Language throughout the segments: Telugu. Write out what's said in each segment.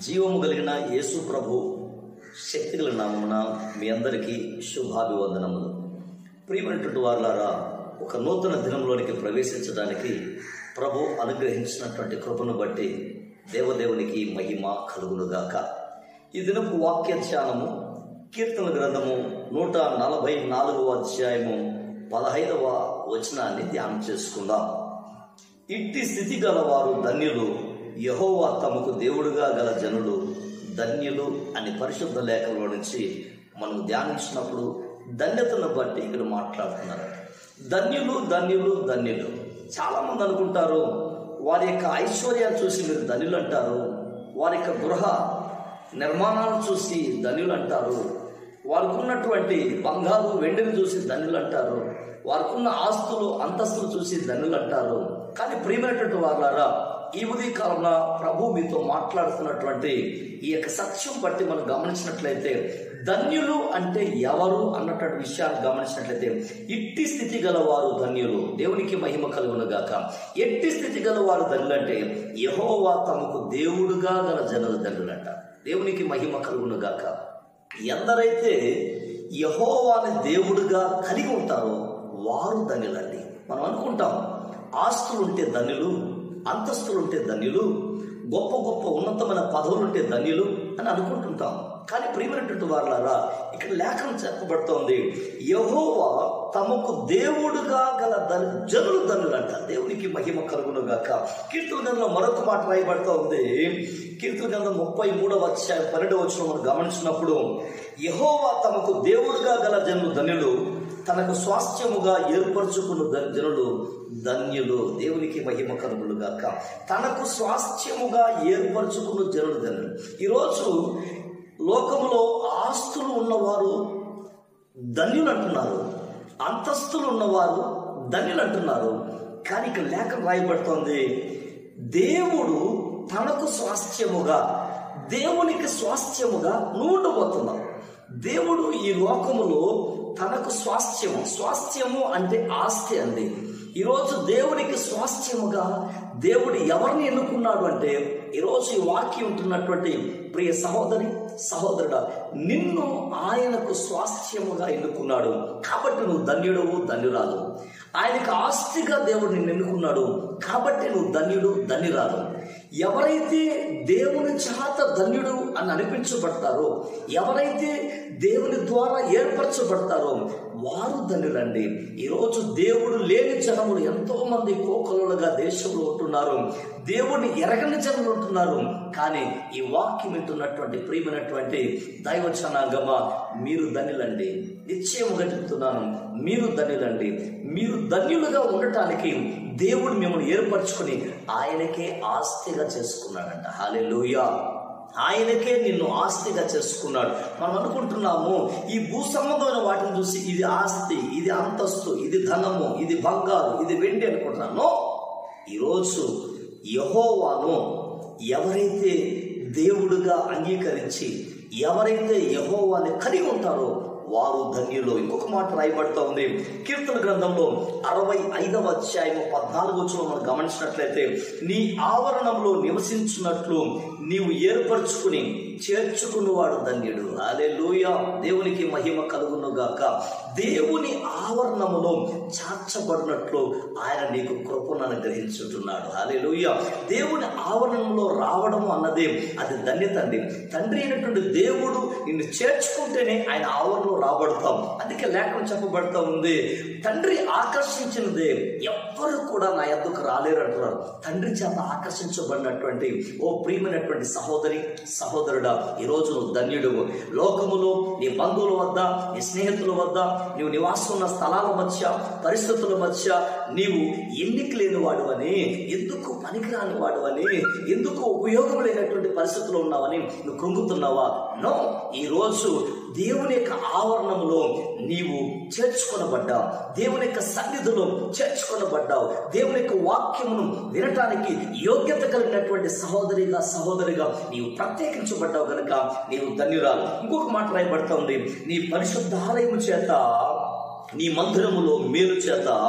జీవము కలిగిన యేసు ప్రభు శక్తి గల నామమున మీ అందరికీ శుభాభివందనములు ప్రియమైనటువంటి వారులారా ఒక నూతన దినంలోనికి ప్రవేశించడానికి ప్రభు అనుగ్రహించినటువంటి కృపను బట్టి దేవదేవునికి మహిమ కలుగునుగాక ఈ దినపు వాక్య ధ్యానము కీర్తన గ్రంథము నూట నలభై నాలుగవ అధ్యాయము పదహైదవ వచనాన్ని ధ్యానం చేసుకుందాం ఇట్టి స్థితి గలవారు ధన్యులు యహోవా తమకు దేవుడుగా గల జనులు ధన్యులు అని పరిశుద్ధ లేఖలో నుంచి మనం ధ్యానించినప్పుడు ధన్యతను బట్టి ఇక్కడ మాట్లాడుతున్నారు ధన్యులు ధన్యులు ధన్యులు చాలా మంది అనుకుంటారు వారి యొక్క ఐశ్వర్యాన్ని చూసి మీరు ధన్యులు అంటారు వారి యొక్క గృహ నిర్మాణాలను చూసి ధన్యులు అంటారు వారికి ఉన్నటువంటి బంగారు వెండిని చూసి ధన్యులు అంటారు వారికి ఉన్న ఆస్తులు అంతస్తులు చూసి ధన్యులు అంటారు కానీ ప్రియమైనటువంటి వారులారా ఈ ఉదయ కాలంలో ప్రభు మీతో మాట్లాడుతున్నటువంటి ఈ యొక్క సత్యం బట్టి మనం గమనించినట్లయితే ధన్యులు అంటే ఎవరు అన్నటువంటి విషయాన్ని గమనించినట్లయితే ఇట్టి స్థితి గలవారు ధన్యులు దేవునికి మహిమ కలుగునుగాక ఎట్టి స్థితి గలవారు ధన్యులు అంటే యహోవా తమకు దేవుడుగా గల జనులు ధన్యులంట దేవునికి మహిమ కలుగునుగాక ఎందరైతే యహోవాని దేవుడుగా కలిగి ఉంటారో వారు ధన్యులండి మనం అనుకుంటాం ఆస్తులుంటే ధన్యులు అంతస్తులుంటే ధన్యులు గొప్ప గొప్ప ఉన్నతమైన పదవులుంటే ధన్యులు అని అనుకుంటుంటాం కానీ ప్రియమైనటువంటి వారులారా ఇక్కడ లేఖనం చెప్పబడుతోంది యహోవా తమకు దేవుడుగా గల ధన్ జనులు ధనులు అంట దేవునికి మహిమ కలుగును గాక కీర్తన గ్రంథంలో మరొక మాట రాయబడుతూ ఉంది కీర్తన గ్రంథం ముప్పై మూడవ అధ్యాయం పన్నెండవ వచ్చిన మనం గమనించినప్పుడు యహోవా తమకు దేవుడుగా గల జనులు ధన్యులు తనకు స్వాస్థ్యముగా ఏర్పరచుకున్న ధ- జనులు ధన్యులు దేవునికి మహిమ కలుగులు గాక తనకు స్వాస్థ్యముగా ఏర్పరచుకున్న జనులు ధన్యులు ఈరోజు లోకములో ఆస్తులు ఉన్నవారు ధన్యులు అంటున్నారు అంతస్తులు ఉన్నవారు ధన్యులు అంటున్నారు కానీ ఇక్కడ లేఖ రాయబడుతోంది దేవుడు తనకు స్వాస్థ్యముగా దేవునికి స్వాస్థ్యముగా నువ్వు ఉండబోతున్నావు దేవుడు ఈ లోకములో తనకు స్వాస్థ్యము స్వాస్థ్యము అంటే ఆస్తి అండి ఈరోజు దేవునికి స్వాస్థ్యముగా దేవుడు ఎవరిని ఎన్నుకున్నాడు అంటే ఈరోజు ఈ వాక్యం ఉంటున్నటువంటి ప్రియ సహోదరి సహోదరుడా నిన్ను ఆయనకు స్వాస్థ్యముగా ఎన్నుకున్నాడు కాబట్టి నువ్వు ధన్యుడవు ధన్యురాలు ఆయనకు ఆస్తిగా దేవుడు నిన్ను ఎన్నుకున్నాడు కాబట్టి నువ్వు ధన్యుడు ధన్యురాలు ఎవరైతే దేవుని చేత ధన్యుడు అని అనిపించబడతారో ఎవరైతే దేవుని ద్వారా ఏర్పరచబడతారో వారు ధన్యులండి ఈరోజు దేవుడు లేని జనములు ఎంతో మంది కోకలుగా దేశంలో ఉంటున్నారు దేవుని ఎరగని జనులు ఉంటున్నారు కానీ ఈ వాక్యం వింటున్నటువంటి ప్రియమైనటువంటి దైవ జనాంగమ మీరు ధన్యులండి నిశ్చయముగా చెప్తున్నాను మీరు ధన్యులండి మీరు ధన్యులుగా ఉండటానికి దేవుడు మిమ్మల్ని ఏర్పరచుకుని ఆయనకే ఆస్తిగా చేసుకున్నాడంట హాలే ఆయనకే నిన్ను ఆస్తిగా చేసుకున్నాడు మనం అనుకుంటున్నాము ఈ భూ సంబంధమైన వాటిని చూసి ఇది ఆస్తి ఇది అంతస్తు ఇది ధనము ఇది బంగారు ఇది వెండి అనుకుంటున్నాను ఈరోజు యహోవాను ఎవరైతే దేవుడుగా అంగీకరించి ఎవరైతే యహోవాని కలిగి ఉంటారో వారు ధన్యులు ఇంకొక మాట రాయబడుతూ ఉంది కీర్తన గ్రంథంలో అరవై ఐదవ అధ్యాయం పద్నాలుగు వచ్చిన మనం గమనించినట్లయితే నీ ఆవరణంలో నివసించున్నట్లు నీవు ఏర్పరచుకుని చేర్చుకున్నవాడు ధన్యుడు అదే దేవునికి మహిమ కలుగును గాక దేవుని ఆవరణములో చాచబడినట్లు ఆయన నీకు కృపను అనుగ్రహించుతున్నాడు అలే దేవుని ఆవరణంలో రావడము అన్నదే అది ధన్యత అండి తండ్రి అయినటువంటి దేవుడు నిన్ను చేర్చుకుంటేనే ఆయన ఆవరణలో రాబడతాం అందుకే లేఖనం చెప్పబడతా ఉంది తండ్రి ఆకర్షించినదే ఎవ్వరు కూడా నా ఎద్దుకు రాలేరు అంటున్నారు తండ్రి చేత ఆకర్షించబడినటువంటి ఓ ప్రియమైనటువంటి సహోదరి సహోదరుడా ఈరోజు నువ్వు ధన్యుడు లోకములో నీ బంధువుల వద్ద నీ స్నేహితుల వద్ద నీవు నివాసం ఉన్న స్థలాల మధ్య పరిస్థితుల మధ్య నీవు ఎన్నిక లేని వాడువని ఎందుకు పనికిరాని వాడువని ఎందుకు ఉపయోగం లేనటువంటి పరిస్థితుల్లో ఉన్నావని నువ్వు కృంగుతున్నావా నో ఈ రోజు దేవుని యొక్క ఆవరణంలో నీవు చేర్చుకొనబడ్డావు దేవుని యొక్క సన్నిధిలో చేర్చుకొనబడ్డావు దేవుని యొక్క వాక్యమును వినటానికి యోగ్యత కలిగినటువంటి సహోదరిగా సహోదరిగా నీవు ప్రత్యేకించబడ్డావు కనుక నీవు ధన్యురాలు ఇంకొక మాట రాయబడుతుంది నీ పరిశుద్ధాలయము చేత నీ మందిరములో మేలు చేత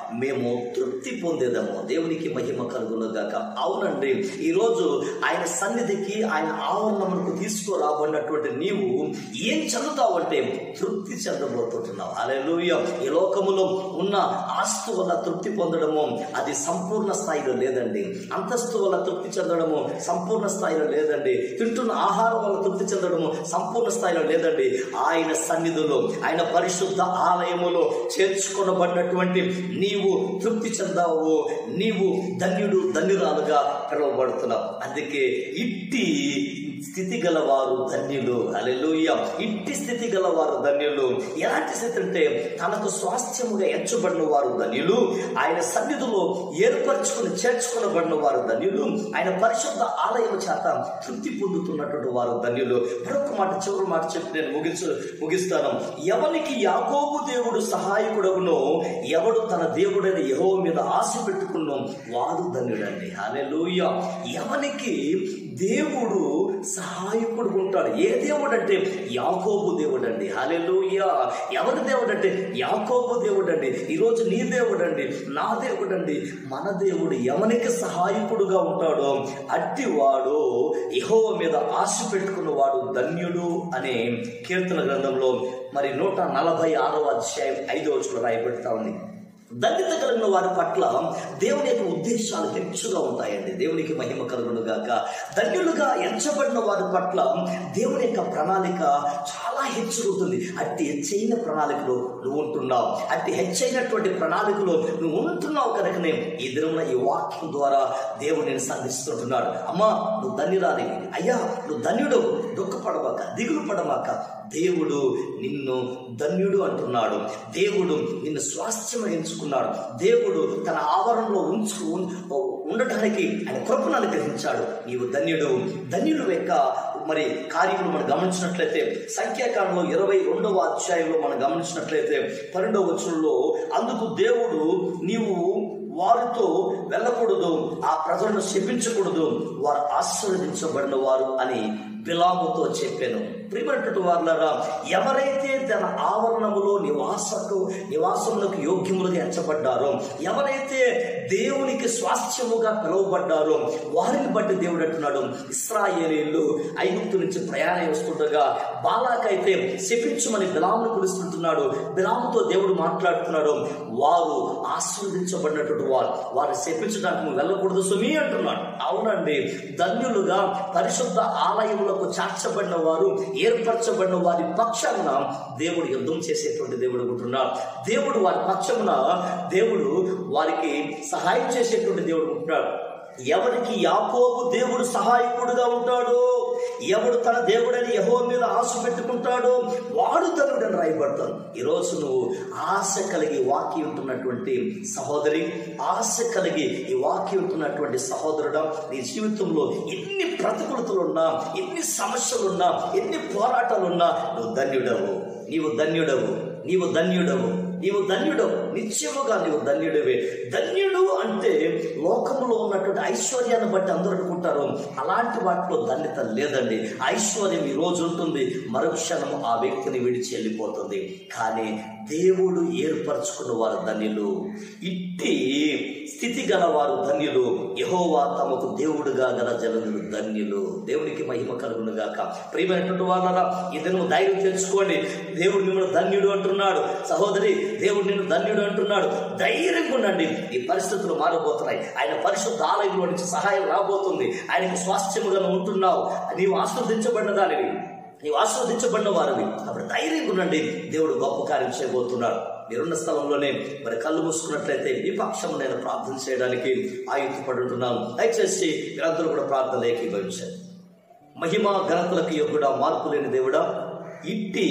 మేము తృప్తి పొందేదము దేవునికి మహిమ కలుగును గాక అవునండి ఈరోజు ఆయన సన్నిధికి ఆయన ఆవరణములకు తీసుకురాబడినటువంటి నీవు ఏం చదువుతావంటే తృప్తి చెందబోతుంటున్నావు అలెలుయ ఈ లోకములో ఉన్న ఆస్తు వల్ల తృప్తి పొందడము అది సంపూర్ణ స్థాయిలో లేదండి అంతస్తు వల్ల తృప్తి చెందడము సంపూర్ణ స్థాయిలో లేదండి తింటున్న ఆహారం వల్ల తృప్తి చెందడము సంపూర్ణ స్థాయిలో లేదండి ఆయన సన్నిధిలో ఆయన పరిశుద్ధ ఆలయములో చేర్చుకొనబడినటువంటి నీవు తృప్తి చెందావు నీవు ధన్యుడు ధన్యురాలుగా పిలువబడుతున్నావు అందుకే ఇట్టి స్థితి గలవారు ధన్యులు అలెలుయ్య ఇట్టి స్థితి గలవారు ధన్యులు ఎలాంటి స్థితి అంటే తనకు స్వాస్థ్యముగా ఎంచబడిన వారు ధన్యులు ఆయన సన్నిధిలో ఏర్పరచుకుని చేర్చుకునబడిన వారు ధన్యులు ఆయన పరిశుద్ధ ఆలయం చేత తృప్తి పొందుతున్నటువంటి వారు ధన్యులు మరొక మాట చివరి మాట చెప్పి నేను ముగించు ముగిస్తాను ఎవరికి యాకోబు దేవుడు సహాయకుడగునో ఎవడు తన దేవుడైన యహో మీద ఆశ పెట్టుకున్నో వాడు ధన్యుడండి హల్లెలూయా ఎవనికి దేవుడు సహాయకుడు ఉంటాడు ఏ దేవుడు అంటే యాకోబు దేవుడు అండి హలెలుయా ఎవరి దేవుడు అంటే యాకోబు దేవుడు అండి ఈరోజు నీ దేవుడు అండి నా దేవుడు అండి మన దేవుడు ఎవనికి సహాయకుడుగా ఉంటాడో అట్టివాడు యహోవ మీద ఆశ పెట్టుకున్న వాడు ధన్యుడు అనే కీర్తన గ్రంథంలో మరి నూట నలభై ఆరవ అధ్యాయం ఐదో వచ్చిన రాయబెడతా ఉంది ధన్యత కలిగిన వారి పట్ల దేవుని యొక్క ఉద్దేశాలు హెచ్చుగా ఉంటాయండి దేవునికి మహిమ కలుగును గాక ధన్యులుగా ఎంచబడిన వారి పట్ల దేవుని యొక్క ప్రణాళిక చాలా హెచ్చుగుతుంది అట్టి హెచ్చైన ప్రణాళికలో నువ్వు ఉంటున్నావు అట్టి హెచ్చైనటువంటి ప్రణాళికలో నువ్వు ఉంటున్నావు కనుకనే ఈ దినమున ఈ వాక్యం ద్వారా దేవుడు నేను సంధిస్తుంటున్నాడు అమ్మా నువ్వు ధన్యురాలి అయ్యా నువ్వు ధన్యుడు దుఃఖపడమాక దిగులు పడమాక దేవుడు నిన్ను ధన్యుడు అంటున్నాడు దేవుడు నిన్ను స్వాస్థ్యం ఎంచుకున్నాడు దేవుడు తన ఆవరణలో ఉంచు ఉండటానికి ఆయన కృపను అనుగ్రహించాడు నీవు ధన్యుడు ధన్యుడు యొక్క మరి కార్యములు మనం గమనించినట్లయితే సంఖ్యాకాలంలో ఇరవై రెండవ అధ్యాయంలో మనం గమనించినట్లయితే పన్నెండవ వచనంలో అందుకు దేవుడు నీవు వారితో వెళ్ళకూడదు ఆ ప్రజలను శపించకూడదు వారు ఆశీర్వదించబడిన వారు అని బిలాముతో చెప్పాను ప్రియమైనటువంటి వారులారా ఎవరైతే తన ఆవరణములో నివాసకు నివాసములకు యోగ్యములుగా ఎంచబడ్డారో ఎవరైతే దేవునికి స్వాస్థ్యముగా పిలువబడ్డారో వారిని బట్టి దేవుడు అంటున్నాడు ఇస్రాయేలీలు ఐగుప్తు నుంచి ప్రయాణం వస్తుండగా బాలాకైతే శపించమని బిలామును పిలుస్తుంటున్నాడు బిలాముతో దేవుడు మాట్లాడుతున్నాడు వారు ఆస్వాదించబడినటువంటి వారు వారు శపించడానికి నువ్వు వెళ్ళకూడదు సుమి అంటున్నాడు అవునండి ధన్యులుగా పరిశుద్ధ ఆలయములకు చార్చబడిన వారు ఏర్పరచబడిన వారి పక్షాన దేవుడు యుద్ధం చేసేటువంటి దేవుడు ఉంటున్నాడు దేవుడు వారి పక్షమున దేవుడు వారికి సహాయం చేసేటువంటి దేవుడు ఉంటున్నాడు ఎవరికి యాకోబు దేవుడు సహాయకుడుగా ఉంటాడో ఎవడు తన దేవుడని యహో మీద ఆశ పెట్టుకుంటాడో వాడు తనుడని రాయబడతాను ఈరోజు నువ్వు ఆశ కలిగి వాకి ఉంటున్నటువంటి సహోదరి ఆశ కలిగి ఈ వాకి ఉంటున్నటువంటి సహోదరుడా నీ జీవితంలో ఎన్ని ప్రతికూలతలున్నా ఎన్ని సమస్యలున్నా ఎన్ని పోరాటాలున్నా నువ్వు ధన్యుడవు నీవు ధన్యుడవు నీవు ధన్యుడవు నీవు ధన్యుడవు నిత్యముగా నీవు ధన్యుడవే ధన్యుడు అంటే లోకంలో ఉన్నటువంటి ఐశ్వర్యాన్ని బట్టి అందరూ అనుకుంటారు అలాంటి వాటిలో ధన్యత లేదండి ఐశ్వర్యం ఈ రోజు ఉంటుంది మరుక్షణం ఆ వ్యక్తిని విడిచి వెళ్ళిపోతుంది కానీ దేవుడు ఏర్పరచుకున్న వారు ధన్యులు ఇట్టి స్థితి గల వారు ధన్యులు యహోవా తమకు దేవుడుగా గల జనులు ధన్యులు దేవునికి మహిమ కలుగును గాక ప్రియమైనటువంటి వాళ్ళరా ఇది నువ్వు ధైర్యం తెచ్చుకోండి దేవుడు మిమ్మల్ని ధన్యుడు అంటున్నాడు సహోదరి దేవుడు నిన్ను ధన్యుడు అంటున్నాడు ధైర్యంగా ఉండండి ఈ పరిస్థితులు మారబోతున్నాయి ఆయన పరిశుద్ధ ఆలయంలో నుంచి సహాయం రాబోతుంది ఆయనకు స్వాస్థ్యముగా నువ్వు ఉంటున్నావు నీవు ఆస్వాదించబడిన దానివి నీవు ఆస్వాదించబడిన వారివి అప్పుడు ధైర్యంగా ఉండండి దేవుడు గొప్ప కార్యం చేయబోతున్నాడు మీరున్న స్థలంలోనే మరి కళ్ళు మూసుకున్నట్లయితే మీ పక్షం నేను ప్రార్థన చేయడానికి ఆయుధపడుతున్నాను దయచేసి మీరందరూ కూడా ప్రార్థన ఏకీభవించారు మహిమ ఘనతలకు యోగుడా మార్పు లేని దేవుడా ఇట్టి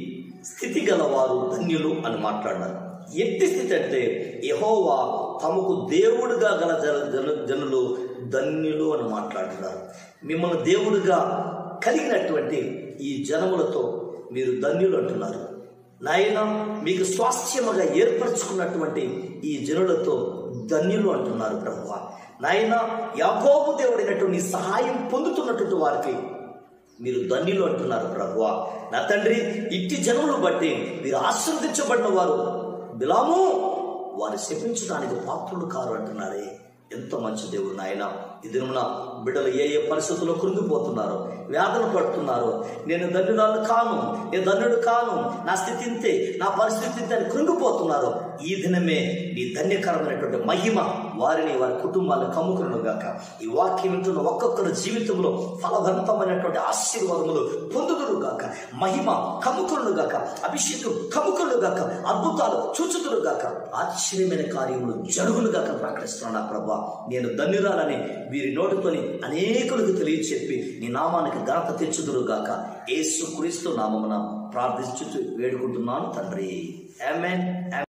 స్థితి గలవారు ధన్యులు అని మాట్లాడినారు ఎట్టి స్థితి అంటే యహోవా తమకు దేవుడుగా గల జన జన జనులు ధన్యులు అని మాట్లాడుతున్నారు మిమ్మల్ని దేవుడుగా కలిగినటువంటి ఈ జనములతో మీరు ధన్యులు అంటున్నారు నాయన మీకు స్వాస్థ్యముగా ఏర్పరచుకున్నటువంటి ఈ జనులతో ధన్యులు అంటున్నారు బ్రహ్మ నాయన యాకోబు దేవుడైనటువంటి నీ సహాయం పొందుతున్నటువంటి వారికి మీరు ధన్యులు అంటున్నారు ప్రభువ నా తండ్రి ఇట్టి జనములు బట్టి మీరు ఆశీర్వదించబడిన వారు బిలాము వారి శపించడానికి పాత్రుడు కారు అంటున్నారే ఎంత మంచి దేవుడు నాయన ఈ దినమున బిడ్డలు ఏ ఏ పరిస్థితుల్లో కృంగిపోతున్నారో వేదన పడుతున్నారో నేను ధన్యురాలు కాను నేను ధన్యుడు కాను నా స్థితి ఇంతే నా పరిస్థితి ఇంతే అని కృంగిపోతున్నారో ఈ దినమే నీ ధన్యకరమైనటువంటి మహిమ వారిని వారి కుటుంబాలను కమ్ముకును గాక ఈ వాక్యం వింటున్న ఒక్కొక్కరి జీవితంలో ఫలవంతమైనటువంటి ఆశీర్వాదములు పొందుదురు గాక మహిమ కమ్ముకును గాక అభిషేకం కమ్ముకును గాక అద్భుతాలు చూచుతురు గాక ఆశ్చర్యమైన కార్యములు జరుగును గాక ప్రకటిస్తున్నా ప్రభా నేను ధన్యురాలని వీరి నోటితోని అనేకులకు తెలియచెప్పి నీ నామానికి ఘనత తెచ్చుదురు గాక యేసు క్రీస్తు నామమున ప్రార్థించుతూ వేడుకుంటున్నాను తండ్రి ఆమేన్